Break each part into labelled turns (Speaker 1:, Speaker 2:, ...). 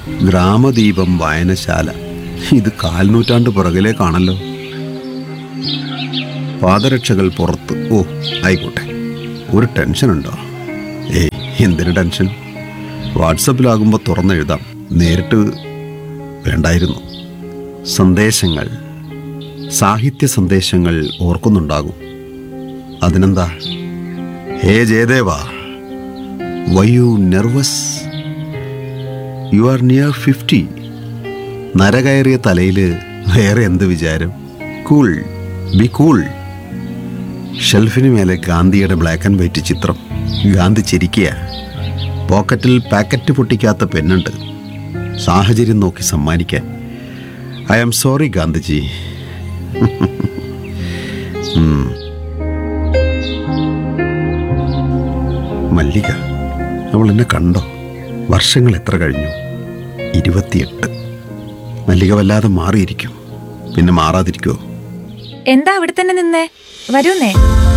Speaker 1: ഗ്രാമദീപം വായനശാല ഇത് കാൽനൂറ്റാണ്ട് പുറകിലേക്കാണല്ലോ പാദരക്ഷകൾ പുറത്ത് ഓ ആയിക്കോട്ടെ ഒരു ടെൻഷനുണ്ടോ ഏയ് എന്തിന് ടെൻഷൻ വാട്സപ്പിലാകുമ്പോൾ തുറന്നെഴുതാം നേരിട്ട് വേണ്ടായിരുന്നു സന്ദേശങ്ങൾ സാഹിത്യ സന്ദേശങ്ങൾ ഓർക്കുന്നുണ്ടാകും അതിനെന്താ hey Jayadeva why you nervous you are near fifty നരകയറിയ തലയിൽ വേറെ എന്ത് വിചാരം കൂൾ ബി കൂൾ ഷെൽഫിന് മേലെ ഗാന്ധിയുടെ ബ്ലാക്ക് ആൻഡ് വൈറ്റ് ചിത്രം ഗാന്ധി ചിരിക്കുക പോക്കറ്റിൽ പാക്കറ്റ് പൊട്ടിക്കാത്ത പെന്നുണ്ട് സാഹചര്യം നോക്കി സമ്മാനിക്കാൻ ഐ ആം സോറി ഗാന്ധിജി ഉം. മല്ലിക അവൾ എന്നെ കണ്ടോ വർഷങ്ങൾ എത്ര കഴിഞ്ഞു ഇരുപത്തിയെട്ട് മല്ലിക വല്ലാതെ മാറിയിരിക്കും പിന്നെ മാറാതിരിക്കുമോ
Speaker 2: എന്താ അവിടെ തന്നെ നിന്നേ വരൂന്നേ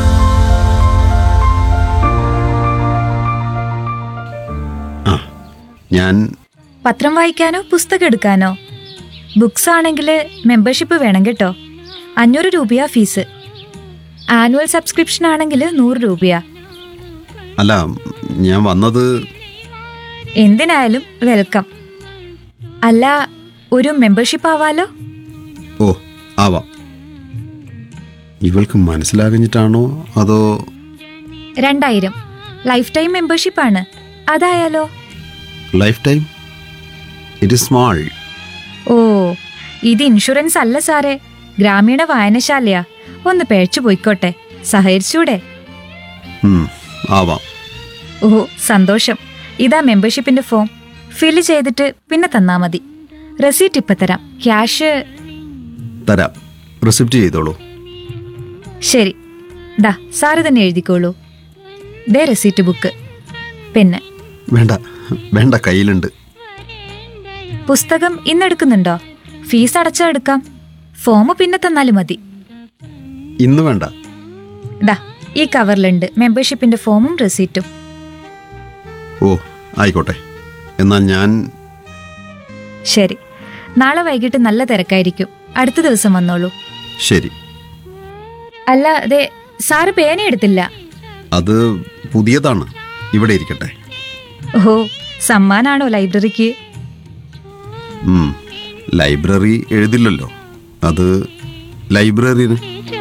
Speaker 1: ആ ഞാൻ
Speaker 2: പത്രം വായിക്കാനോ പുസ്തകം എടുക്കാനോ ബുക്സ് ആണെങ്കിൽ മെമ്പർഷിപ്പ് വേണം കേട്ടോ അഞ്ഞൂറ് രൂപയാ ഫീസ് ആനുവൽ സബ്സ്ക്രിപ്ഷൻ ആണെങ്കിൽ നൂറ് രൂപയാ
Speaker 1: അല്ല ഞാൻ വന്നത്
Speaker 2: എന്തിനായാലും വെൽക്കം അല്ല ഒരു മെമ്പർഷിപ്പ് ആവാലോ
Speaker 1: ഓ ആവാം ഇവൾക്ക് മനസ്സിലാകഞ്ഞിട്ടാണോ അതോ
Speaker 2: രണ്ടായിരം ലൈഫ് ടൈം മെമ്പർഷിപ്പ് ആണ് അതായാലോ
Speaker 1: life time it is small
Speaker 2: ഓ ഇത് ഇൻഷുറൻസ് അല്ല സാറേ ഗ്രാമീണ വായനശാലയാ ഒന്ന് പേഴ്ച്ചു പോയിക്കോട്ടെ സഹകരിച്ചൂടെ
Speaker 1: ആവാം
Speaker 2: ഓ സന്തോഷം ഇതാ മെമ്പർഷിപ്പിന്റെ ഫോം ഫില്ല് ചെയ്തിട്ട് പിന്നെ തന്നാ മതി റെസീറ്റ് ഇപ്പൊ തരാം ക്യാഷ്
Speaker 1: തരാം റിസിപ്റ്റ് ചെയ്തോളൂ
Speaker 2: ശരി ദാ സാറ് തന്നെ എഴുതിക്കോളൂ ദേ റെസീറ്റ് ബുക്ക് പിന്നെ
Speaker 1: വേണ്ട വേണ്ട കയ്യിലുണ്ട്
Speaker 2: പുസ്തകം ഇന്നെടുക്കുന്നുണ്ടോ ഫീസ് അടച്ചാ എടുക്കാം ഫോം പിന്നെ തന്നാലും മതി
Speaker 1: ഇന്ന് വേണ്ട
Speaker 2: ദാ ഈ കവറിലുണ്ട് മെമ്പർഷിപ്പിന്റെ ഫോമും റെസീറ്റും
Speaker 1: ഓ ആയിക്കോട്ടെ എന്നാൽ ഞാൻ
Speaker 2: ശരി നാളെ വൈകിട്ട് നല്ല തിരക്കായിരിക്കും അടുത്ത ദിവസം വന്നോളൂ
Speaker 1: ശരി
Speaker 2: അല്ല അതെ സാറ് പേന എടുത്തില്ല
Speaker 1: അത് പുതിയതാണ് ഇവിടെ ഇരിക്കട്ടെ
Speaker 2: ഓ സമ്മാനാണോ ലൈബ്രറിക്ക്
Speaker 1: ഉം, ലൈബ്രറി എഴുതില്ലല്ലോ അത് ലൈബ്രറിന്